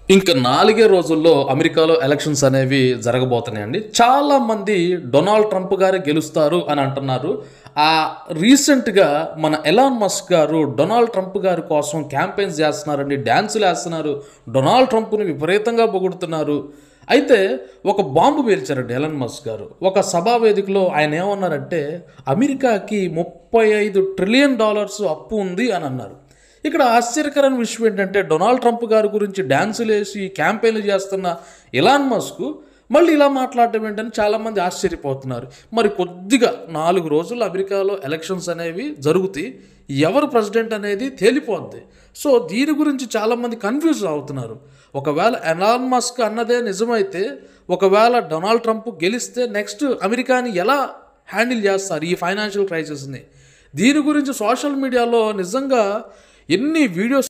ఇంకా నాలుగే రోజుల్లో అమెరికాలో ఎలక్షన్స్ అనేవి జరగబోతున్నాయండి చాలా మంది డొనాల్డ్ ట్రంప్ గారే గెలుస్తారు అని అంటున్నారు ఆ రీసెంట్గా మన ఎలాన్ మస్క్ గారు డొనాల్డ్ ట్రంప్ గారి కోసం క్యాంపెయిన్స్ చేస్తున్నారండి డ్యాన్సులు వేస్తున్నారు డొనాల్డ్ ట్రంప్ని విపరీతంగా పొగుడుతున్నారు అయితే ఒక బాంబు పేల్చారండి ఎలన్ మస్క్ గారు ఒక సభా వేదికలో ఆయన ఏమన్నారంటే అమెరికాకి ముప్పై ఐదు ట్రిలియన్ డాలర్స్ అప్పు ఉంది అని అన్నారు ఇక్కడ ఆశ్చర్యకరమైన విషయం ఏంటంటే డొనాల్డ్ ట్రంప్ గారి గురించి డ్యాన్సులు వేసి క్యాంపెయిన్లు చేస్తున్న ఇలాన్ మస్క్ మళ్ళీ ఇలా మాట్లాడటం ఏంటని చాలామంది ఆశ్చర్యపోతున్నారు మరి కొద్దిగా నాలుగు రోజులు అమెరికాలో ఎలక్షన్స్ అనేవి జరుగుతాయి ఎవరు ప్రెసిడెంట్ అనేది తేలిపోద్ది సో దీని గురించి చాలామంది కన్ఫ్యూజ్ అవుతున్నారు ఒకవేళ ఎలాన్ మస్క్ అన్నదే నిజమైతే ఒకవేళ డొనాల్డ్ ట్రంప్ గెలిస్తే నెక్స్ట్ అమెరికాని ఎలా హ్యాండిల్ చేస్తారు ఈ ఫైనాన్షియల్ క్రైసిస్ని దీని గురించి సోషల్ మీడియాలో నిజంగా ఎన్ని వీడియోస్